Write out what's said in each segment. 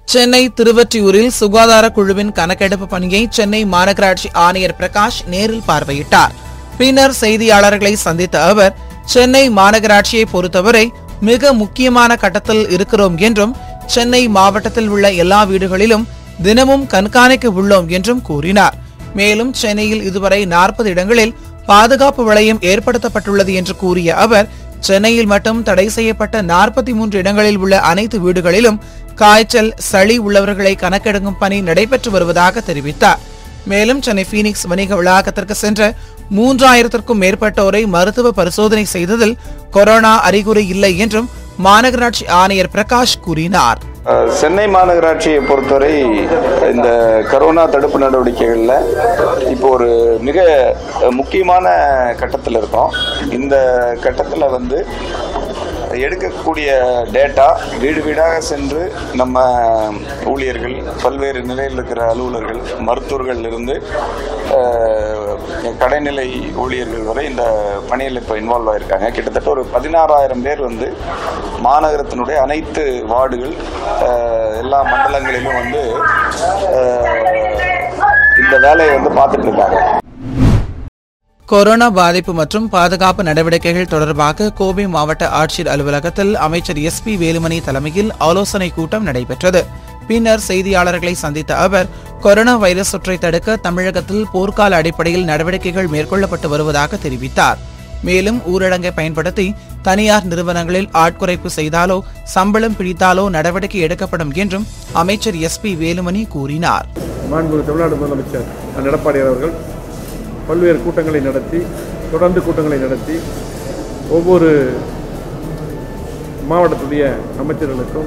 சென்னை திருவொற்றியூரில் சுகாதார குழுவின் கணக்கெடுப்பு பணியை சென்னை மாநகராட்சி ஆணையர் பிரகாஷ் நேரில் பார்வையிட்டார் பின்னர் செய்தியாளர்களை சந்தித்த அவர் சென்னை மாநகராட்சியை பொறுத்தவரை மிக முக்கியமான கட்டத்தில் இருக்கிறோம் என்றும் சென்னை மாவட்டத்தில் உள்ள எல்லா வீடுகளிலும் தினமும் கண்காணிக்க உள்ளோம் என்றும் கூறினார் மேலும் சென்னையில் இதுவரை நாற்பது இடங்களில் பாதுகாப்பு வளையம் ஏற்படுத்தப்பட்டுள்ளது என்று கூறிய அவர் சென்னையில் மட்டும் தடை செய்யப்பட்ட நாற்பத்தி மூன்று இடங்களில் உள்ள அனைத்து வீடுகளிலும் காய்ச்சல் சளி உள்ளவர்களை கணக்கெடுக்கும் பணி நடைபெற்று வருவதாக தெரிவித்தார் மேலும் சென்னை பீனிக்ஸ் வணிக வளாகத்திற்கு சென்ற மூன்றாயிரத்திற்கும் மேற்பட்டோரை மருத்துவ பரிசோதனை செய்ததில் கொரோனா அறிகுறி இல்லை என்றும் மாநகராட்சி ஆணையர் பிரகாஷ் கூறினார் அஹ், சென்னை மாநகராட்சியை பொறுத்தவரை இந்த கரோனா தடுப்பு நடவடிக்கைகளில் இப்போ ஒரு மிக அஹ், முக்கியமான கட்டத்தில் இருக்கோம் இந்த கட்டத்தில் வந்து எடுக்கக்கூடிய டேட்டா வீடு வீடாக சென்று நம்ம ஊழியர்கள் பல்வேறு நிலையில் இருக்கிற அலுவலர்கள் மருத்துவர்கள் இருந்து அஹ், கடைநிலை ஊழியர்கள் வரை இந்த பணியில் இப்போ இன்வால்வ் ஆயிருக்காங்க கிட்டத்தட்ட ஒரு பதினாறாயிரம் பேர் வந்து மாநகரத்தினுடைய அனைத்து வார்டுகள் அஹ், எல்லா மண்டலங்களிலும் வந்து அஹ், இந்த வேலையை வந்து பார்த்துட்டு இருக்காங்க கொரோனா பாதிப்பு மற்றும் பாதுகாப்பு நடவடிக்கைகள் தொடர்பாக கோவை மாவட்ட ஆட்சியர் அலுவலகத்தில் அமைச்சர் எஸ் பி வேலுமணி தலைமையில் ஆலோசனை கூட்டம் நடைபெற்றது பின்னர் செய்தியாளர்களை சந்தித்த அவர் கொரோனா வைரஸ் தொற்றை தடுக்க தமிழகத்தில் போர்க்கால அடிப்படையில் நடவடிக்கைகள் மேற்கொள்ளப்பட்டு வருவதாக தெரிவித்தார் மேலும் ஊரடங்கை பயன்படுத்தி தனியார் நிறுவனங்களில் ஆட்குறைப்பு செய்தாலோ சம்பளம் பிடித்தாலோ நடவடிக்கை எடுக்கப்படும் என்றும் அமைச்சர் எஸ் பி வேலுமணி கூறினார் மாண்புமிகு தமிழ்நாடு முதலமைச்சர் அண்ணன் எடப்பாடியார் அவர்கள் பல்வேறு கூட்டங்களை நடத்தி தொடர்ந்து கூட்டங்களை நடத்தி ஒவ்வொரு மாவட்டத்துடைய அமைச்சர்களுக்கும்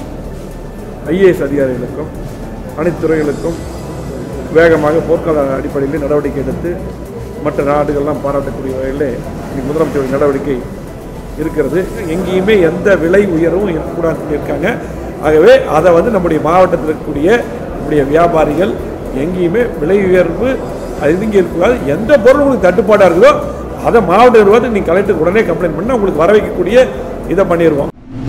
ஐஏஎஸ் அதிகாரிகளுக்கும் அனைத்து துறைகளுக்கும் வேகமாக போர்க்கால அடிப்படையில் நடவடிக்கை எடுத்து மற்ற நாடுகள்லாம் பாராட்டக்கூடிய வகையில் இன்னைக்கு முதலமைச்சருடைய நடவடிக்கை இருக்கிறது எங்கேயுமே எந்த விலை உயர்வும் இருக்கக்கூடாதுன்னு இருக்காங்க ஆகவே அதை வந்து நம்முடைய மாவட்டத்தில் இருக்கக்கூடிய நம்முடைய வியாபாரிகள் எங்கேயுமே விலை உயர்வு அது இங்கே இருக்கக்கூடாது எந்த பொருள் உங்களுக்கு தட்டுப்பாடாக இருக்குதோ அதை மாவட்ட நிர்வாகத்துக்கு நீங்கள் கலெக்டருக்கு உடனே கம்ப்ளைண்ட் பண்ணால் உங்களுக்கு வர வைக்கக்கூடிய இதை பண்ணிடுவோம்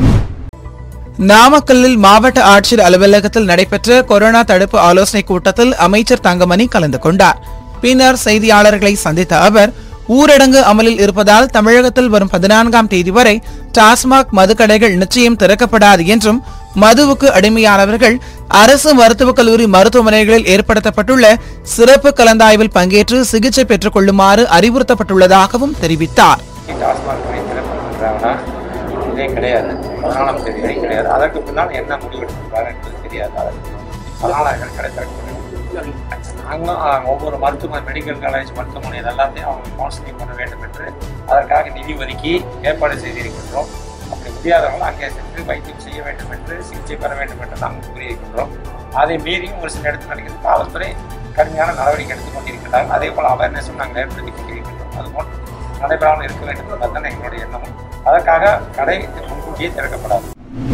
நாமக்கல்லில் மாவட்ட ஆட்சியர் அலுவலகத்தில் நடைபெற்ற கொரோனா தடுப்பு ஆலோசனை கூட்டத்தில் அமைச்சர் தங்கமணி கலந்து கொண்டார் பின்னர் செய்தியாளர்களை சந்தித்த அவர் ஊரடங்கு அமலில் இருப்பதால் தமிழகத்தில் வரும் பதினான்காம் தேதி வரை டாஸ்மாக் மதுக்கடைகள் நிச்சயம் திறக்கப்படாது என்றும் மதுவுக்கு அடிமையானவர்கள் அரசு மருத்துவக் கல்லூரி மருத்துவமனைகளில் ஏற்படுத்தப்பட்டுள்ள சிறப்பு கலந்தாய்வில் பங்கேற்று சிகிச்சை பெற்றுக் கொள்ளுமாறு அறிவுறுத்தப்பட்டுள்ளதாகவும் தெரிவித்தார் டாஸ்மாக் கடை திறப்பு பண்ணுறாங்கன்னா இதே கிடையாது பதினாலாம் தேதி வரை கிடையாது அதற்கு பின்னால் என்ன முடிவு எடுத்திருக்காரு என்பது தெரியாது அதற்கு பதினாலாயிரம் கடை திறக்க நாங்களும் ஆஹ், ஒவ்வொரு மருத்துவமனை மெடிக்கல் காலேஜ் மருத்துவமனை இதெல்லாத்தையும் அவங்க கவுன்சிலிங் பண்ண வேண்டும் என்று அதற்காக நிதி ஒதுக்கி ஏற்பாடு செய்திருக்கின்றோம் அப்படி முடியாதவர்கள் அங்கே சென்று வைத்தியம் செய்ய வேண்டும் என்று சிகிச்சை பெற வேண்டும் என்று நாங்கள் கூறியிருக்கின்றோம் அதை மீறியும் ஒரு சில இடத்தில் நடக்கிறது காவல்துறை கடுமையான நடவடிக்கை எடுத்துக் கொண்டிருக்கிறார்கள் அதே போல் அவேர்னஸும் நாங்கள் ஏற்படுத்தி கொண்டிருக்கின்றோம் அதுபோல் நடைபெறாமல் இருக்க வேண்டும் என்பதுதான் எங்களுடைய எண்ணமும் அதற்காக கடை முன்கூட்டியே திறக்கப்படாது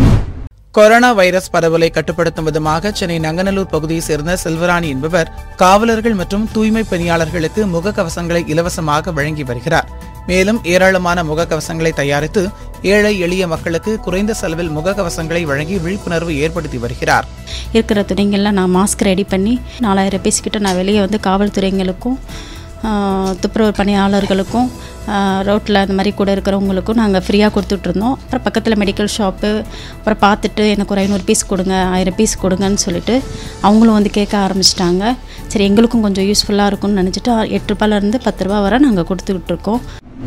கொரோனா வைரஸ் பரவலை கட்டுப்படுத்தும் விதமாக சென்னை நங்கநல்லூர் பகுதியைச் சேர்ந்த செல்வராணி என்பவர் காவலர்கள் மற்றும் தூய்மை பணியாளர்களுக்கு முகக்கவசங்களை இலவசமாக வழங்கி வருகிறார் மேலும் ஏராளமான முகக்கவசங்களை தயாரித்து ஏழை எளிய மக்களுக்கு குறைந்த செலவில் முகக்கவசங்களை வழங்கி விழிப்புணர்வு ஏற்படுத்தி வருகிறார் இருக்கிற துறைங்களில் நான் மாஸ்க் ரெடி பண்ணி நாலாயிரம் பீஸ்கிட்ட நான் வெளியே வந்து காவல்துறைங்களுக்கும் ஆஹ், துப்புரவு பணியாளர்களுக்கும் ரோட்டில் அந்த மாதிரி கூட இருக்கிறவங்களுக்கும் நாங்கள் ஃப்ரீயாக கொடுத்துட்ருந்தோம் அப்புறம் பக்கத்தில் மெடிக்கல் ஷாப்பு அப்புறம் பார்த்துட்டு எனக்கு ஒரு ஐநூறு பீஸ் கொடுங்க ஆயிரம் பீஸ் கொடுங்கன்னு சொல்லிட்டு அவங்களும் வந்து கேட்க ஆரம்பிச்சிட்டாங்க சரி எங்களுக்கும் கொஞ்சம் யூஸ்ஃபுல்லாக இருக்கும்னு நினச்சிட்டு எட்டு ரூபாயிலேருந்து பத்து ரூபா வரை நாங்கள் கொடுத்துக்கிட்டு இருக்கோம்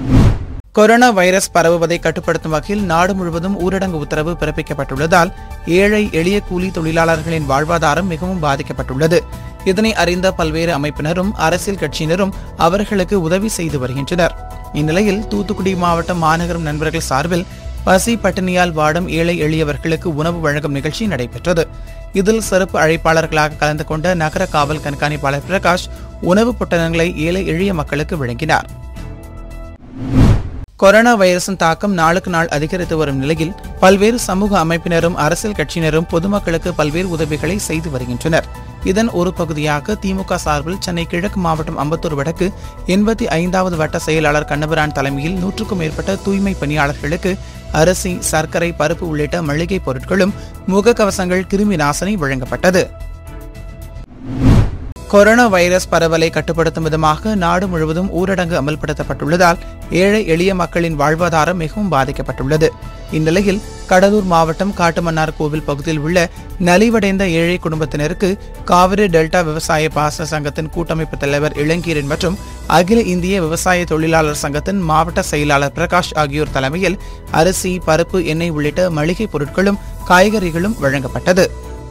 கொரோனா வைரஸ் பரவுவதை கட்டுப்படுத்தும் வகையில் நாடு முழுவதும் ஊரடங்கு உத்தரவு பிறப்பிக்கப்பட்டுள்ளதால் ஏழை எளிய கூலி தொழிலாளர்களின் வாழ்வாதாரம் மிகவும் பாதிக்கப்பட்டுள்ளது இதனை அறிந்த பல்வேறு அமைப்பினரும் அரசியல் கட்சியினரும் அவர்களுக்கு உதவி செய்து வருகின்றனர் இந்நிலையில் தூத்துக்குடி மாவட்டம் மாநகரம் நண்பர்கள் சார்பில் பசி பட்டினியால் வாடும் ஏழை எளியவர்களுக்கு உணவு வழங்கும் நிகழ்ச்சி நடைபெற்றது இதில் சிறப்பு அழைப்பாளர்களாக கலந்து கொண்ட நகர காவல் கண்காணிப்பாளர் பிரகாஷ் உணவுப் பொட்டலங்களை ஏழை எளிய மக்களுக்கு வழங்கினார் கொரோனா வைரஸின் தாக்கம் நாளுக்கு நாள் அதிகரித்து வரும் நிலையில் பல்வேறு சமூக அமைப்பினரும் அரசியல் கட்சியினரும் பொதுமக்களுக்கு பல்வேறு உதவிகளை செய்து வருகின்றனர் இதன் ஒரு பகுதியாக திமுக சார்பில் சென்னை கிழக்கு மாவட்டம் அம்பத்தூர் வடக்கு எண்பத்தி ஐந்தாவது வட்ட செயலாளர் கண்ணபிரான் தலைமையில் நூற்றுக்கும் மேற்பட்ட தூய்மை பணியாளர்களுக்கு அரிசி சர்க்கரை பருப்பு உள்ளிட்ட மளிகை பொருட்களும் முகக்கவசங்கள் கிருமி நாசினி வழங்கப்பட்டது கொரோனா வைரஸ் பரவலை கட்டுப்படுத்தும் விதமாக நாடு முழுவதும் ஊரடங்கு அமல்படுத்தப்பட்டுள்ளதால் ஏழை எளிய மக்களின் வாழ்வாதாரம் மிகவும் பாதிக்கப்பட்டுள்ளது இந்நிலையில் கடலூர் மாவட்டம் காட்டுமன்னார் கோவில் பகுதியில் உள்ள நலிவடைந்த ஏழை குடும்பத்தினருக்கு காவிரி டெல்டா விவசாய பாசன சங்கத்தின் கூட்டமைப்பு தலைவர் இளங்கீரன் மற்றும் அகில இந்திய விவசாய தொழிலாளர் சங்கத்தின் மாவட்ட செயலாளர் பிரகாஷ் ஆகியோர் தலைமையில் அரிசி பருப்பு எண்ணெய் உள்ளிட்ட மளிகை பொருட்களும் காய்கறிகளும் வழங்கப்பட்டது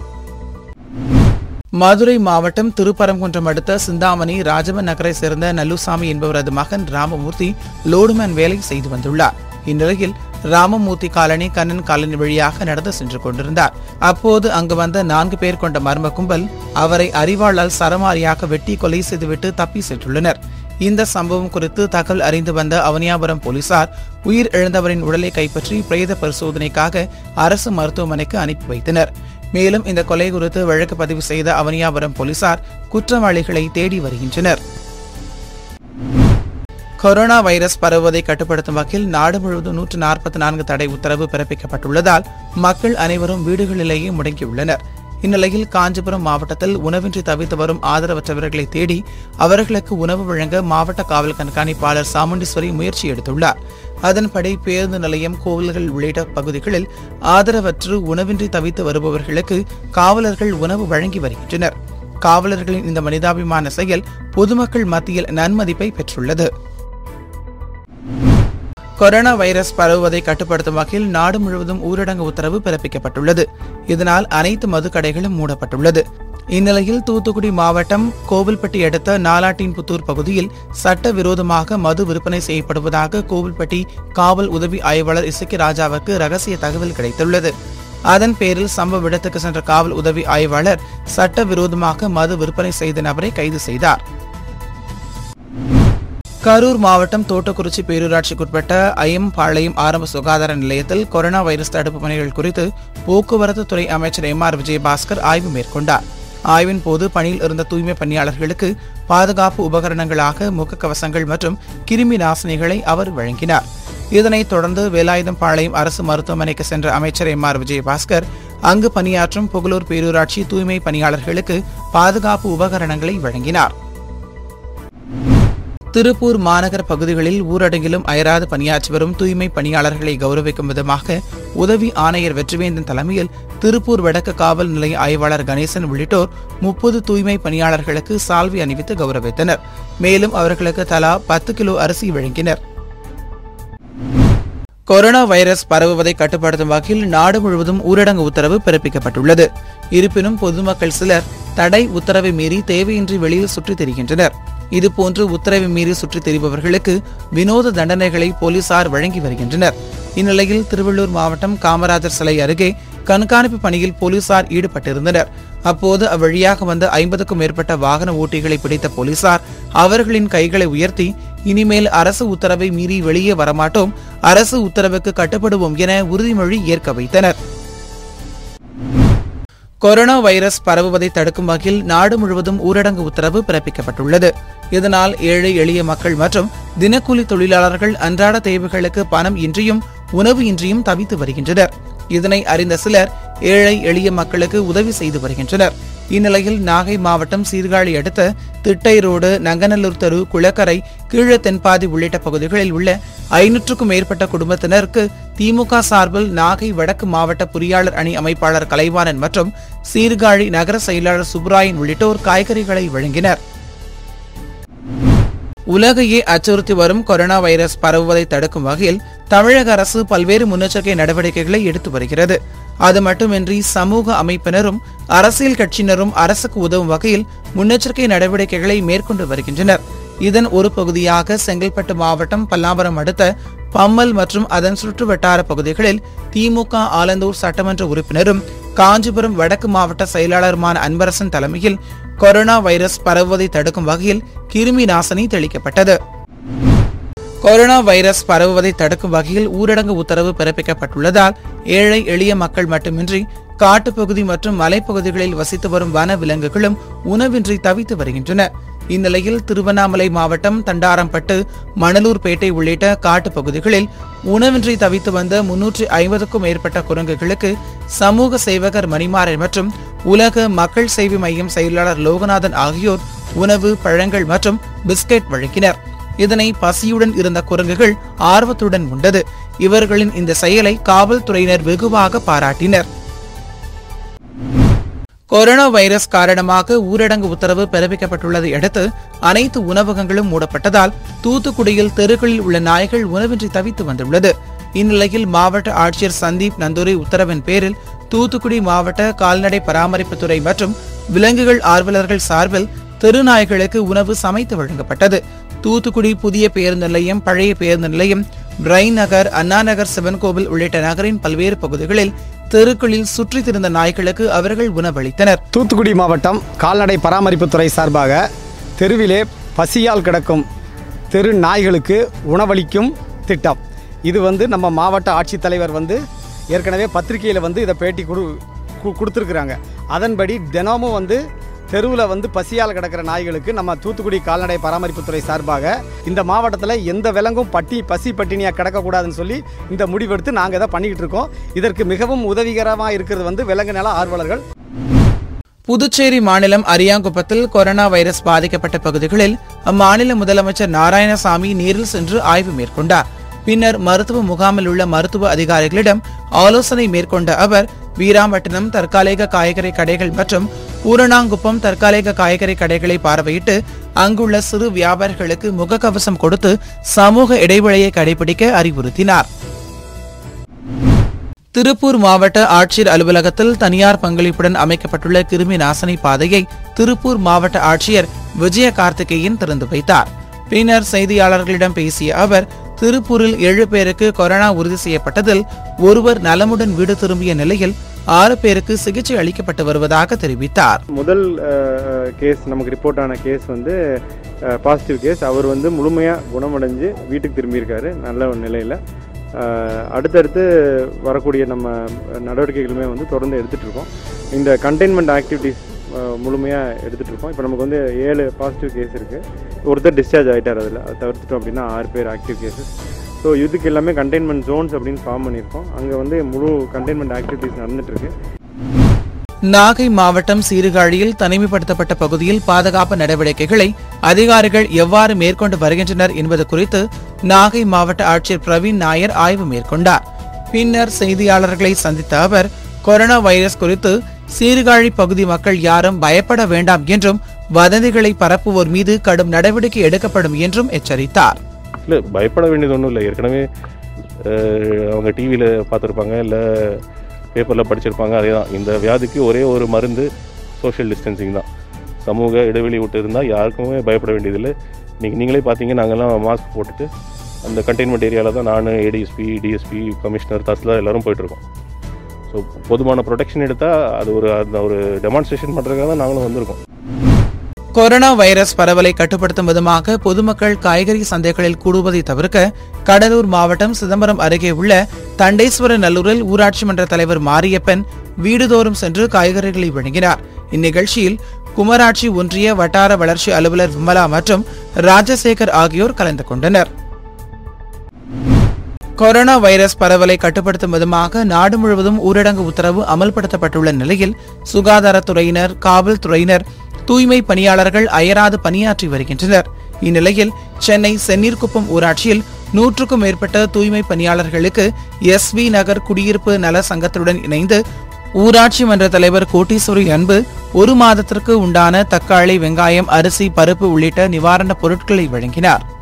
மதுரை மாவட்டம் திருப்பரங்குன்றம் அடுத்த சிந்தாமணி ராஜவன் நகரை சேர்ந்த நல்லுசாமி என்பவரது மகன் ராமமூர்த்தி லோடுமேன் வேலை செய்து வந்துள்ளார் இந்நிலையில் ராமமூர்த்தி காலனி கண்ணன் காலனி வழியாக நடந்து சென்று கொண்டிருந்தார் அப்போது அங்கு வந்த நான்கு பேர் கொண்ட மர்ம கும்பல் அவரை அறிவாளால் சரமாரியாக வெட்டி கொலை செய்துவிட்டு தப்பி சென்றுள்ளனர் இந்த சம்பவம் குறித்து தகவல் அறிந்து வந்த அவனியாபுரம் போலீசார் உயிர் இழந்தவரின் உடலை கைப்பற்றி பிரேத பரிசோதனைக்காக அரசு மருத்துவமனைக்கு அனுப்பி வைத்தனர் மேலும் இந்த கொலை குறித்து வழக்கு பதிவு செய்த அவனியாபுரம் போலீசார் குற்றவாளிகளை தேடி வருகின்றனர் கொரோனா வைரஸ் பரவுவதை கட்டுப்படுத்தும் வகையில் நாடு முழுவதும் நூற்று நாற்பத்தி நான்கு தடை உத்தரவு பிறப்பிக்கப்பட்டுள்ளதால் மக்கள் அனைவரும் வீடுகளிலேயே முடங்கியுள்ளனர் இந்நிலையில் காஞ்சிபுரம் மாவட்டத்தில் உணவின்றி தவித்து வரும் ஆதரவற்றவர்களை தேடி அவர்களுக்கு உணவு வழங்க மாவட்ட காவல் கண்காணிப்பாளர் சாமுண்டீஸ்வரி முயற்சி எடுத்துள்ளார் அதன்படி பேருந்து நிலையம் கோவில்கள் உள்ளிட்ட பகுதிகளில் ஆதரவற்று உணவின்றி தவித்து வருபவர்களுக்கு காவலர்கள் உணவு வழங்கி வருகின்றனர் காவலர்களின் இந்த மனிதாபிமான செயல் பொதுமக்கள் மத்தியில் நன்மதிப்பை பெற்றுள்ளது கொரோனா வைரஸ் பரவுவதை கட்டுப்படுத்தும் வகையில் நாடு முழுவதும் ஊரடங்கு உத்தரவு பிறப்பிக்கப்பட்டுள்ளது இதனால் அனைத்து மதுக்கடைகளும் மூடப்பட்டுள்ளது இந்நிலையில் தூத்துக்குடி மாவட்டம் கோவில்பட்டி அடுத்த நாலாட்டின்புத்தூர் பகுதியில் சட்டவிரோதமாக மது விற்பனை செய்யப்படுவதாக கோவில்பட்டி காவல் உதவி ஆய்வாளர் இசக்கி ராஜாவுக்கு ரகசிய தகவல் கிடைத்துள்ளது அதன் பேரில் சம்பவ இடத்துக்கு சென்ற காவல் உதவி ஆய்வாளர் சட்டவிரோதமாக மது விற்பனை செய்த நபரை கைது செய்தார் கரூர் மாவட்டம் தோட்டக்குறிச்சி பேரூராட்சிக்குட்பட்ட ஐயம்பாளையம் ஆரம்ப சுகாதார நிலையத்தில் கொரோனா வைரஸ் தடுப்பு பணிகள் குறித்து போக்குவரத்து துறை அமைச்சர் எம் ஆர் விஜயபாஸ்கர் ஆய்வு மேற்கொண்டார் ஆய்வின் போது பணியில் இருந்த தூய்மை பணியாளர்களுக்கு பாதுகாப்பு உபகரணங்களாக முகக்கவசங்கள் மற்றும் கிருமி நாசினிகளை அவர் வழங்கினார் இதனைத் தொடர்ந்து வேலாயுதம்பாளையம் அரசு மருத்துவமனைக்கு சென்ற அமைச்சர் எம் ஆர் விஜயபாஸ்கர் அங்கு பணியாற்றும் புகழூர் பேரூராட்சி தூய்மை பணியாளர்களுக்கு பாதுகாப்பு உபகரணங்களை வழங்கினார் திருப்பூர் மாநகர பகுதிகளில் ஊரடங்கிலும் அயராது பணியாற்றி வரும் தூய்மை பணியாளர்களை கௌரவிக்கும் விதமாக உதவி ஆணையர் வெற்றிவேந்தன் தலைமையில் திருப்பூர் வடக்கு காவல் நிலைய ஆய்வாளர் கணேசன் உள்ளிட்டோர் முப்பது தூய்மை பணியாளர்களுக்கு சால்வை அணிவித்து கௌரவித்தனர் மேலும் அவர்களுக்கு தலா பத்து கிலோ அரிசி வழங்கினர் கொரோனா வைரஸ் பரவுவதை கட்டுப்படுத்தும் வகையில் நாடு முழுவதும் ஊரடங்கு உத்தரவு பிறப்பிக்கப்பட்டுள்ளது இருப்பினும் பொதுமக்கள் சிலர் தடை உத்தரவை மீறி தேவையின்றி வெளியில் சுற்றித் திரிகின்றனர் இதுபோன்று உத்தரவை மீறி சுற்றித் திரிபவர்களுக்கு வினோத தண்டனைகளை போலீசார் வழங்கி வருகின்றனர் இந்நிலையில் திருவள்ளூர் மாவட்டம் காமராஜர் சிலை அருகே கண்காணிப்பு பணியில் போலீசார் ஈடுபட்டிருந்தனர் அப்போது அவ்வழியாக வந்த ஐம்பதுக்கும் மேற்பட்ட வாகன ஓட்டிகளை பிடித்த போலீசார் அவர்களின் கைகளை உயர்த்தி இனிமேல் அரசு உத்தரவை மீறி வெளியே வரமாட்டோம் அரசு உத்தரவுக்கு கட்டுப்படுவோம் என உறுதிமொழி ஏற்க வைத்தனர் கொரோனா வைரஸ் பரவுவதை தடுக்கும் வகையில் நாடு முழுவதும் ஊரடங்கு உத்தரவு பிறப்பிக்கப்பட்டுள்ளது இதனால் ஏழை எளிய மக்கள் மற்றும் தினக்கூலி தொழிலாளர்கள் அன்றாட தேவைகளுக்கு பணம் இன்றியும் உணவு இன்றியும் தவித்து வருகின்றனர் இதனை அறிந்த சிலர் ஏழை எளிய மக்களுக்கு உதவி செய்து வருகின்றனர் இந்நிலையில் நாகை மாவட்டம் சீர்காழி அடுத்த திட்டை ரோடு நங்கநல்லூர் தெரு குளக்கரை கீழ தென்பாதி உள்ளிட்ட பகுதிகளில் உள்ள ஐநூற்றுக்கும் மேற்பட்ட குடும்பத்தினருக்கு திமுக சார்பில் நாகை வடக்கு மாவட்ட பொறியாளர் அணி அமைப்பாளர் கலைவாணன் மற்றும் சீர்காழி நகர செயலாளர் சுப்ராயன் உள்ளிட்டோர் காய்கறிகளை வழங்கினர் உலகையே அச்சுறுத்தி வரும் கொரோனா வைரஸ் பரவுவதை தடுக்கும் வகையில் தமிழக அரசு பல்வேறு முன்னெச்சரிக்கை நடவடிக்கைகளை எடுத்து வருகிறது அது மட்டுமின்றி சமூக அமைப்பினரும் அரசியல் கட்சியினரும் அரசுக்கு உதவும் வகையில் முன்னெச்சரிக்கை நடவடிக்கைகளை மேற்கொண்டு வருகின்றனர் இதன் ஒரு பகுதியாக செங்கல்பட்டு மாவட்டம் பல்லாவரம் அடுத்த பம்மல் மற்றும் அதன் சுற்று வட்டார பகுதிகளில் திமுக ஆலந்தூர் சட்டமன்ற உறுப்பினரும் காஞ்சிபுரம் வடக்கு மாவட்ட செயலாளருமான அன்பரசன் தலைமையில் கொரோனா வைரஸ் பரவுவதை தடுக்கும் வகையில் கிருமி நாசினி தெளிக்கப்பட்டது கொரோனா வைரஸ் பரவுவதை தடுக்கும் வகையில் ஊரடங்கு உத்தரவு பிறப்பிக்கப்பட்டுள்ளதால் ஏழை எளிய மக்கள் மட்டுமின்றி காட்டுப்பகுதி மற்றும் மலைப்பகுதிகளில் வசித்து வரும் வன விலங்குகளும் உணவின்றி தவித்து வருகின்றன இந்நிலையில் திருவண்ணாமலை மாவட்டம் தண்டாரம்பட்டு மணலூர்பேட்டை உள்ளிட்ட காட்டுப் பகுதிகளில் உணவின்றி தவித்து வந்த முன்னூற்றி ஐம்பதுக்கும் மேற்பட்ட குரங்குகளுக்கு சமூக சேவகர் மணிமாறன் மற்றும் உலக மக்கள் சேவை மையம் செயலாளர் லோகநாதன் ஆகியோர் உணவு பழங்கள் மற்றும் பிஸ்கெட் வழங்கினர் இதனை பசியுடன் இருந்த குரங்குகள் ஆர்வத்துடன் உண்டது இவர்களின் இந்த செயலை காவல்துறையினர் வெகுவாக பாராட்டினர் கொரோனா வைரஸ் காரணமாக ஊரடங்கு உத்தரவு பிறப்பிக்கப்பட்டுள்ளதை அடுத்து அனைத்து உணவகங்களும் மூடப்பட்டதால் தூத்துக்குடியில் தெருக்களில் உள்ள நாய்கள் உணவின்றி தவித்து வந்துள்ளது இந்நிலையில் மாவட்ட ஆட்சியர் சந்தீப் நந்தூரி உத்தரவின் பேரில் தூத்துக்குடி மாவட்ட கால்நடை பராமரிப்புத்துறை மற்றும் விலங்குகள் ஆர்வலர்கள் சார்பில் தெருநாய்களுக்கு உணவு சமைத்து வழங்கப்பட்டது தூத்துக்குடி புதிய பேருந்து நிலையம் பழைய பேருந்து நிலையம் பிரைன் நகர் அண்ணா நகர் சிவன் கோவில் உள்ளிட்ட நகரின் பல்வேறு பகுதிகளில் தெருக்களில் சுற்றித் திரிந்த நாய்களுக்கு அவர்கள் உணவளித்தனர் தூத்துக்குடி மாவட்டம் கால்நடை பராமரிப்புத்துறை சார்பாக தெருவிலே பசியால் கிடக்கும் தெரு நாய்களுக்கு உணவளிக்கும் திட்டம் இது வந்து நம்ம மாவட்ட ஆட்சித்தலைவர் வந்து ஏற்கனவே பத்திரிகையில் வந்து இதை பேட்டி கொடு கு- கொடுத்துருக்குறாங்க அதன்படி தினமும் வந்து தெருவில் வந்து பசியால் கிடக்கிற நாய்களுக்கு நம்ம தூத்துக்குடி கால்நடை பராமரிப்புத்துறை சார்பாக இந்த மாவட்டத்தில் எந்த விலங்கும் பட்டி பசி பட்டினியாக கிடக்கக்கூடாதுன்னு சொல்லி இந்த முடிவெடுத்து நாங்கள் இதை பண்ணிக்கிட்டு இருக்கோம் இதற்கு மிகவும் உதவிகரமாக இருக்கிறது வந்து விலங்கு நல ஆர்வலர்கள் புதுச்சேரி மாநிலம் அரியாங்குப்பத்தில் கொரோனா வைரஸ் பாதிக்கப்பட்ட பகுதிகளில் அம்மாநில முதலமைச்சர் நாராயணசாமி நேரில் சென்று ஆய்வு மேற்கொண்டார் பின்னர் மருத்துவ முகாமில் உள்ள மருத்துவ அதிகாரிகளிடம் ஆலோசனை மேற்கொண்ட அவர் வீராம்பட்டினம் தற்காலிக காய்கறி கடைகள் மற்றும் பூரணாங்குப்பம் தற்காலிக காய்கறி கடைகளை பார்வையிட்டு அங்குள்ள சிறு வியாபாரிகளுக்கு முகக்கவசம் கொடுத்து சமூக இடைவெளியை கடைபிடிக்க அறிவுறுத்தினார் திருப்பூர் மாவட்ட ஆட்சியர் அலுவலகத்தில் தனியார் பங்களிப்புடன் அமைக்கப்பட்டுள்ள கிருமி நாசினி பாதையை திருப்பூர் மாவட்ட ஆட்சியர் விஜய கார்த்திகேயன் திறந்து வைத்தார் பின்னர் செய்தியாளர்களிடம் பேசிய அவர் திருப்பூரில் ஏழு பேருக்கு கொரோனா உறுதி செய்யப்பட்டதில் ஒருவர் நலமுடன் வீடு திரும்பிய நிலையில் ஆறு பேருக்கு சிகிச்சை அளிக்கப்பட்டு வருவதாக தெரிவித்தார் முதல் கேஸ் நமக்கு ரிப்போர்ட் ஆன கேஸ் வந்து பாசிட்டிவ் கேஸ் அவர் வந்து முழுமையாக குணமடைஞ்சு வீட்டுக்கு திரும்பியிருக்காரு நல்ல ஒரு நிலையில் அடுத்தடுத்து வரக்கூடிய நம்ம நடவடிக்கைகளுமே வந்து தொடர்ந்து எடுத்துகிட்டு இருக்கோம் இந்த கண்டெய்ன்மெண்ட் ஆக்டிவிட்டீஸ் முழுமையாக எடுத்துகிட்டு இருக்கோம் இப்போ நமக்கு வந்து ஏழு பாசிட்டிவ் கேஸ் இருக்குது ஒருத்தர் டிஸ்சார்ஜ் ஆகிட்டார் அதில் அதை தவிர்த்துட்டோம் அப்படின்னா ஆறு பேர் ஆக்டிவ் கேசஸ் ஸோ இதுக்கு எல்லாமே கண்டெய்ன்மெண்ட் ஜோன்ஸ் அப்படின்னு ஃபார்ம் பண்ணியிருக்கோம் அங்கே வந்து முழு கண்டெய்ன்மெண்ட் ஆக்டிவிட்டீஸ் நடந்துட்டு இருக்கு நாகை மாவட்டம் சீர்காழியில் தனிமைப்படுத்தப்பட்ட பகுதியில் பாதுகாப்பு நடவடிக்கைகளை அதிகாரிகள் எவ்வாறு மேற்கொண்டு வருகின்றனர் என்பது குறித்து நாகை மாவட்ட ஆட்சியர் பிரவீன் நாயர் ஆய்வு மேற்கொண்டார் பின்னர் செய்தியாளர்களை சந்தித்த அவர் கொரோனா வைரஸ் குறித்து சீர்காழி பகுதி மக்கள் யாரும் பயப்பட வேண்டாம் என்றும் வதந்திகளை பரப்புவோர் மீது கடும் நடவடிக்கை எடுக்கப்படும் என்றும் எச்சரித்தார் இல்லை பயப்பட வேண்டியது ஒன்றும் இல்லை ஏற்கனவே அஹ், அவங்க டிவியில் பார்த்துருப்பாங்க இல்லை பேப்பரில் படிச்சிருப்பாங்க அதே தான் இந்த வியாதிக்கு ஒரே ஒரு மருந்து சோஷியல் டிஸ்டன்சிங் தான் சமூக இடைவெளி விட்டு இருந்தால் யாருக்குமே பயப்பட வேண்டியதில்லை நீங்கள் நீங்களே பார்த்தீங்க நாங்கள்லாம் மாஸ்க் போட்டுட்டு அந்த கண்டெய்ன்மெண்ட் ஏரியாவில் தான் நான் ஏடிஎஸ்பி டிஎஸ்பி கமிஷனர் தஹசில்தார் எல்லாரும் போயிட்டுருக்கோம் ஸோ போதுமான ப்ரொடெக்ஷன் எடுத்தால் அது ஒரு அந்த ஒரு டெமான்ஸ்ட்ரேஷன் பண்ணுறதுக்காக தான் நாங்களும் வந்திருக்கோம் கொரோனா வைரஸ் பரவலை கட்டுப்படுத்தும் விதமாக பொதுமக்கள் காய்கறி சந்தைகளில் கூடுவதை தவிர்க்க கடலூர் மாவட்டம் சிதம்பரம் அருகே உள்ள தண்டேஸ்வர நல்லூரில் ஊராட்சி மன்ற தலைவர் மாரியப்பன் வீடுதோறும் சென்று காய்கறிகளை வழங்கினார் இந்நிகழ்ச்சியில் குமராட்சி ஒன்றிய வட்டார வளர்ச்சி அலுவலர் விமலா மற்றும் ராஜசேகர் ஆகியோர் கலந்து கொண்டனர் கொரோனா வைரஸ் பரவலை கட்டுப்படுத்தும் விதமாக நாடு முழுவதும் ஊரடங்கு உத்தரவு அமல்படுத்தப்பட்டுள்ள நிலையில் சுகாதாரத்துறையினர் காவல்துறையினர் தூய்மை பணியாளர்கள் அயராது பணியாற்றி வருகின்றனர் இந்நிலையில் சென்னை சென்னீர்குப்பம் ஊராட்சியில் நூற்றுக்கும் மேற்பட்ட தூய்மை பணியாளர்களுக்கு எஸ்வி நகர் குடியிருப்பு நல சங்கத்துடன் இணைந்து ஊராட்சி மன்ற தலைவர் கோட்டீஸ்வரி அன்பு ஒரு மாதத்திற்கு உண்டான தக்காளி வெங்காயம் அரிசி பருப்பு உள்ளிட்ட நிவாரணப் பொருட்களை வழங்கினார்